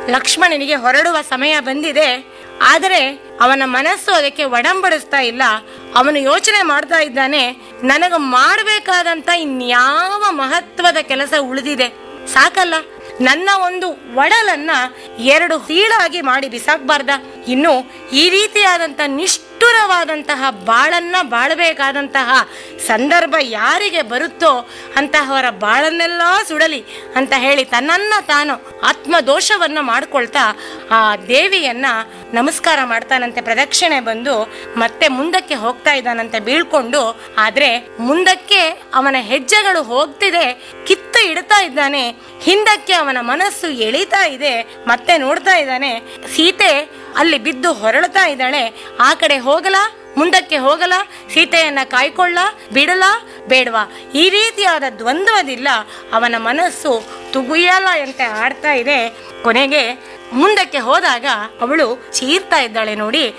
ಲಕ್ಷ್ಮಣನಿಗೆ ಹೊರಡುವ ಸಮಯ ಬಂದಿದೆ ಆದರೆ ಅವನ ಮನಸ್ಸು ಅದಕ್ಕೆ ಒಡಂಬಡಿಸ್ತಾ ಇಲ್ಲ ಅವನು ಯೋಚನೆ ಮಾಡ್ತಾ ಇದ್ದಾನೆ ನನಗೆ ಮಾಡಬೇಕಾದಂತ ಇನ್ಯಾವ ಮಹತ್ವದ ಕೆಲಸ ಉಳಿದಿದೆ ಸಾಕಲ್ಲ ನನ್ನ ಒಂದು ಒಡಲನ್ನ ಎರಡು ಸೀಳಾಗಿ ಮಾಡಿ ಬಿಸಾಕ್ಬಾರ್ದ ಇನ್ನು ಈ ರೀತಿಯಾದಂಥ ನಿಷ್ಠುರವಾದಂತಹ ಬಾಳನ್ನ ಬಾಳಬೇಕಾದಂತಹ ಸಂದರ್ಭ ಯಾರಿಗೆ ಬರುತ್ತೋ ಅಂತಹವರ ಬಾಳನ್ನೆಲ್ಲ ಸುಡಲಿ ಅಂತ ಹೇಳಿ ತನ್ನನ್ನ ತಾನು ಆತ್ಮದೋಷವನ್ನ ಮಾಡ್ಕೊಳ್ತಾ ಆ ದೇವಿಯನ್ನ ನಮಸ್ಕಾರ ಮಾಡ್ತಾನಂತೆ ಪ್ರದಕ್ಷಿಣೆ ಬಂದು ಮತ್ತೆ ಮುಂದಕ್ಕೆ ಹೋಗ್ತಾ ಇದ್ದಾನಂತೆ ಬೀಳ್ಕೊಂಡು ಆದ್ರೆ ಮುಂದಕ್ಕೆ ಅವನ ಹೆಜ್ಜೆಗಳು ಹೋಗ್ತಿದೆ ಕಿತ್ತ ಇಡ್ತಾ ಇದ್ದಾನೆ ಹಿಂದಕ್ಕೆ ಅವನ ಮನಸ್ಸು ಎಳಿತಾ ಇದೆ ಮತ್ತೆ ನೋಡ್ತಾ ಇದ್ದಾನೆ ಸೀತೆ ಅಲ್ಲಿ ಬಿದ್ದು ಹೊರಳ್ತಾ ಇದ್ದಾಳೆ ಆ ಕಡೆ ಹೋಗಲ ಮುಂದಕ್ಕೆ ಹೋಗಲ ಸೀತೆಯನ್ನ ಕಾಯ್ಕೊಳ್ಳ ಬಿಡಲ ಬೇಡವಾ ಈ ರೀತಿಯಾದ ದ್ವಂದ್ವದಿಲ್ಲ ಅವನ ಮನಸ್ಸು ತುಗುಯಲ ಅಂತ ಆಡ್ತಾ ಇದೆ ಕೊನೆಗೆ ಮುಂದಕ್ಕೆ ಹೋದಾಗ ಅವಳು ಚೀರ್ತಾ ಇದ್ದಾಳೆ ನೋಡಿ